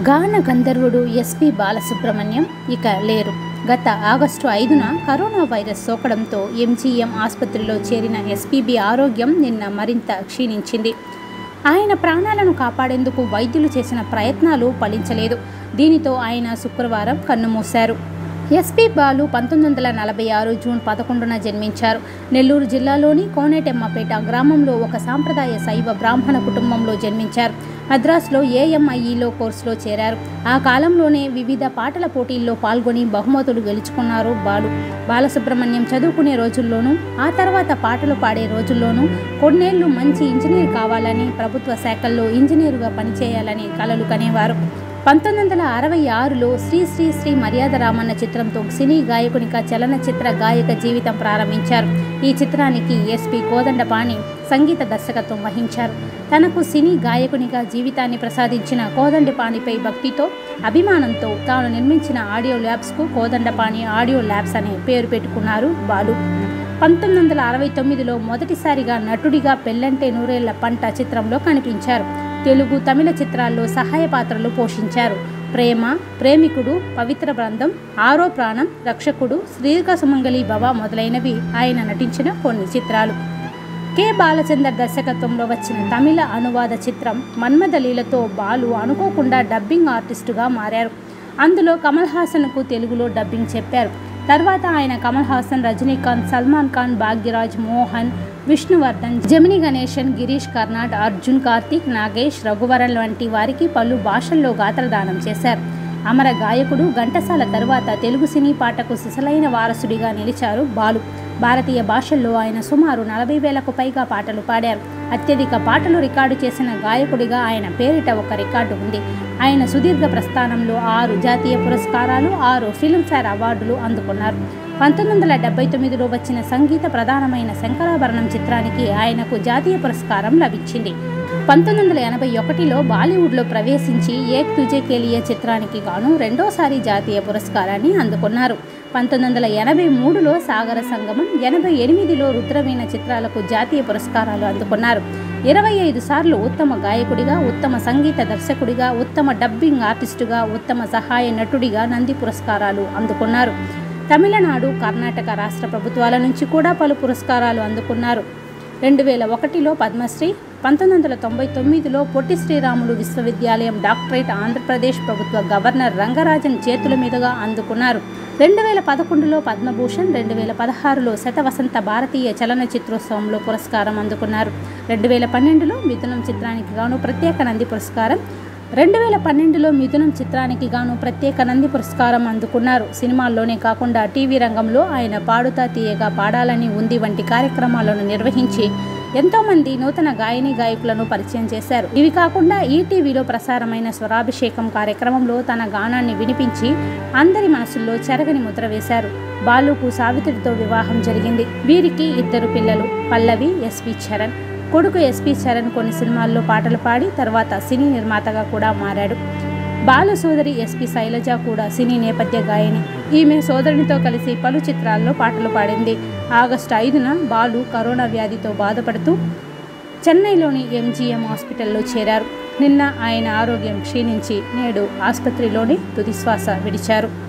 గాన గంధర్వుడు ఎస్పి బాలసుబ్రహ్మణ్యం ఇక లేరు గత ఆగస్టు ఐదున కరోనా వైరస్ సోకడంతో ఎంజీఎం ఆసుపత్రిలో చేరిన ఎస్పీబీ ఆరోగ్యం నిన్న మరింత క్షీణించింది ఆయన ప్రాణాలను కాపాడేందుకు వైద్యులు చేసిన ప్రయత్నాలు ఫలించలేదు దీనితో ఆయన శుక్రవారం కన్నుమూశారు ఎస్పీ బాలు పంతొమ్మిది వందల నలభై ఆరు జూన్ పదకొండున జన్మించారు నెల్లూరు జిల్లాలోని కోనేటెమ్మపేట గ్రామంలో ఒక సాంప్రదాయ శైవ బ్రాహ్మణ కుటుంబంలో జన్మించారు మద్రాసులో ఏఎంఐఈలో కోర్సులో చేరారు ఆ కాలంలోనే వివిధ పాటల పోటీల్లో పాల్గొని బహుమతులు గెలుచుకున్నారు బాలు బాలసుబ్రహ్మణ్యం చదువుకునే రోజుల్లోనూ ఆ తర్వాత పాటలు పాడే రోజుల్లోనూ కొన్నేళ్లు మంచి ఇంజనీర్ కావాలని ప్రభుత్వ శాఖల్లో ఇంజనీరుగా పనిచేయాలని కలలు కనేవారు పంతొమ్మిది వందల అరవై ఆరులో శ్రీ శ్రీ శ్రీ మర్యాద రామన్న చిత్రంతో సినీ గాయకునిగా చలనచిత్ర గాయక జీవితం ప్రారంభించారు ఈ చిత్రానికి ఎస్పి కోదండపాణి సంగీత దర్శకత్వం వహించారు తనకు సినీ గాయకునిగా జీవితాన్ని ప్రసాదించిన కోదండపాణిపై భక్తితో అభిమానంతో తాను నిర్మించిన ఆడియో ల్యాబ్స్కు కోదండపాణి ఆడియో ల్యాబ్స్ అనే పేరు పెట్టుకున్నారు బాలు పంతొమ్మిది వందల అరవై తొమ్మిదిలో మొదటిసారిగా నటుడిగా పెళ్ళంటే నూరేళ్ల పంట చిత్రంలో కనిపించారు తెలుగు తమిళ చిత్రాల్లో సహాయ పాత్రలు పోషించారు ప్రేమ ప్రేమికుడు పవిత్ర బృందం ఆరో ప్రాణం రక్షకుడు శ్రీర్ఘ సుమంగళి భవ మొదలైనవి ఆయన నటించిన కొన్ని చిత్రాలు కె బాలచందర్ దర్శకత్వంలో వచ్చిన తమిళ అనువాద చిత్రం మన్మథలీలతో బాలు అనుకోకుండా డబ్బింగ్ ఆర్టిస్టుగా మారారు అందులో కమల్ హాసన్కు తెలుగులో డబ్బింగ్ చెప్పారు తర్వాత ఆయన కమల్ హాసన్ రజనీకాంత్ సల్మాన్ ఖాన్ భాగ్యరాజ్ మోహన్ విష్ణువర్ధన్ జమిని గణేశన్ గిరీష్ కర్నాడ్ అర్జున్ కార్తీక్ నాగేష్ రఘువరన్ వంటి వారికి పలు భాషల్లో గాత్రదానం చేశారు అమర గాయకుడు ఘంటసాల తరువాత తెలుగు సినీ పాటకు సిసలైన వారసుడిగా నిలిచారు బాలు భారతీయ భాషల్లో ఆయన సుమారు నలభై వేలకు పైగా పాటలు పాడారు అత్యధిక పాటలు రికార్డు చేసిన గాయకుడిగా ఆయన పేరిట ఒక రికార్డు ఉంది ఆయన సుదీర్ఘ ప్రస్థానంలో ఆరు జాతీయ పురస్కారాలు ఆరు ఫిల్మ్ఫేర్ అవార్డులు అందుకున్నారు పంతొమ్మిది వందల డెబ్బై తొమ్మిదిలో వచ్చిన సంగీత ప్రధానమైన శంకరాభరణం చిత్రానికి ఆయనకు జాతీయ పురస్కారం లభించింది పంతొమ్మిది వందల ఎనభై ఒకటిలో బాలీవుడ్లో ప్రవేశించి ఏక్ తుజే కేలియే చిత్రానికి గాను రెండోసారి జాతీయ పురస్కారాన్ని అందుకున్నారు పంతొమ్మిది వందల ఎనభై మూడులో సాగర సంగమం ఎనభై ఎనిమిదిలో రుద్రవీణ చిత్రాలకు జాతీయ పురస్కారాలు అందుకున్నారు ఇరవై ఐదు సార్లు ఉత్తమ గాయకుడిగా ఉత్తమ సంగీత దర్శకుడిగా ఉత్తమ డబ్బింగ్ ఆర్టిస్టుగా ఉత్తమ సహాయ నటుడిగా నంది పురస్కారాలు అందుకున్నారు తమిళనాడు కర్ణాటక రాష్ట్ర ప్రభుత్వాల నుంచి కూడా పలు పురస్కారాలు అందుకున్నారు రెండు వేల ఒకటిలో పద్మశ్రీ పంతొమ్మిది వందల తొంభై తొమ్మిదిలో పొట్టి శ్రీరాములు విశ్వవిద్యాలయం డాక్టరేట్ ఆంధ్రప్రదేశ్ ప్రభుత్వ గవర్నర్ రంగరాజన్ చేతుల మీదుగా అందుకున్నారు రెండు వేల పదకొండులో పద్మభూషణ్ రెండు వేల పదహారులో శతవసంత భారతీయ చలనచిత్రోత్సవంలో పురస్కారం అందుకున్నారు రెండు వేల పన్నెండులో మిథునం చిత్రానికి గాను ప్రత్యేక నంది పురస్కారం రెండు వేల పన్నెండులో మిథునం చిత్రానికి గాను ప్రత్యేక నంది పురస్కారం అందుకున్నారు సినిమాల్లోనే కాకుండా టీవీ రంగంలో ఆయన పాడుతా తీయగా పాడాలని ఉంది వంటి కార్యక్రమాలను నిర్వహించి ఎంతోమంది నూతన గాయని గాయకులను పరిచయం చేశారు ఇవి కాకుండా ఈటీవీలో ప్రసారమైన స్వరాభిషేకం కార్యక్రమంలో తన గానాన్ని వినిపించి అందరి మనసుల్లో చెరగని ముద్ర వేశారు బాలుకు సావిత్రితో వివాహం జరిగింది వీరికి ఇద్దరు పిల్లలు పల్లవి ఎస్వి చరణ్ కొడుకు ఎస్పి చరణ్ కొన్ని సినిమాల్లో పాటలు పాడి తర్వాత సినీ నిర్మాతగా కూడా మారాడు బాలు సోదరి ఎస్పి శైలజ కూడా సినీ నేపథ్య గాయని ఈమె సోదరునితో కలిసి పలు చిత్రాల్లో పాటలు పాడింది ఆగస్టు ఐదున బాలు కరోనా వ్యాధితో బాధపడుతూ చెన్నైలోని ఎంజీఎం హాస్పిటల్లో చేరారు నిన్న ఆయన ఆరోగ్యం క్షీణించి నేడు ఆసుపత్రిలోని తుదిశ్వాస విడిచారు